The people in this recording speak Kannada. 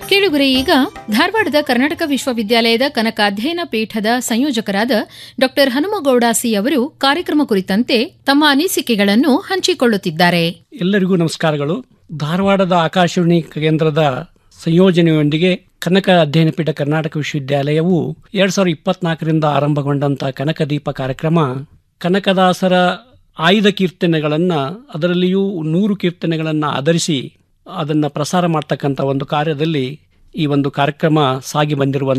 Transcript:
ಕೇಳುಗರೆ ಈಗ ಧಾರವಾಡದ ಕರ್ನಾಟಕ ವಿಶ್ವವಿದ್ಯಾಲಯದ ಕನಕ ಅಧ್ಯಯನ ಪೀಠದ ಸಂಯೋಜಕರಾದ ಡಾ ಹನುಮಗೌಡ ಸಿ ಅವರು ಕಾರ್ಯಕ್ರಮ ಕುರಿತಂತೆ ತಮ್ಮ ಅನಿಸಿಕೆಗಳನ್ನು ಹಂಚಿಕೊಳ್ಳುತ್ತಿದ್ದಾರೆ ಎಲ್ಲರಿಗೂ ನಮಸ್ಕಾರಗಳು ಧಾರವಾಡದ ಆಕಾಶವಾಣಿ ಕೇಂದ್ರದ ಸಂಯೋಜನೆಯೊಂದಿಗೆ ಕನಕ ಅಧ್ಯಯನ ಪೀಠ ಕರ್ನಾಟಕ ವಿಶ್ವವಿದ್ಯಾಲಯವು ಎರಡ್ ಸಾವಿರದ ಇಪ್ಪತ್ನಾಲ್ಕರಿಂದ ಆರಂಭಗೊಂಡಂತ ಕನಕ ದೀಪ ಕಾರ್ಯಕ್ರಮ ಕನಕದಾಸರ ಆಯ್ದ ಕೀರ್ತನೆಗಳನ್ನ ಅದರಲ್ಲಿಯೂ ನೂರು ಕೀರ್ತನೆಗಳನ್ನ ಆಧರಿಸಿ ಅದನ್ನ ಪ್ರಸಾರ ಮಾಡ್ತಕ್ಕಂಥ ಒಂದು ಕಾರ್ಯದಲ್ಲಿ ಈ ಒಂದು ಕಾರ್ಯಕ್ರಮ ಸಾಗಿ ಬಂದಿರುವಂತ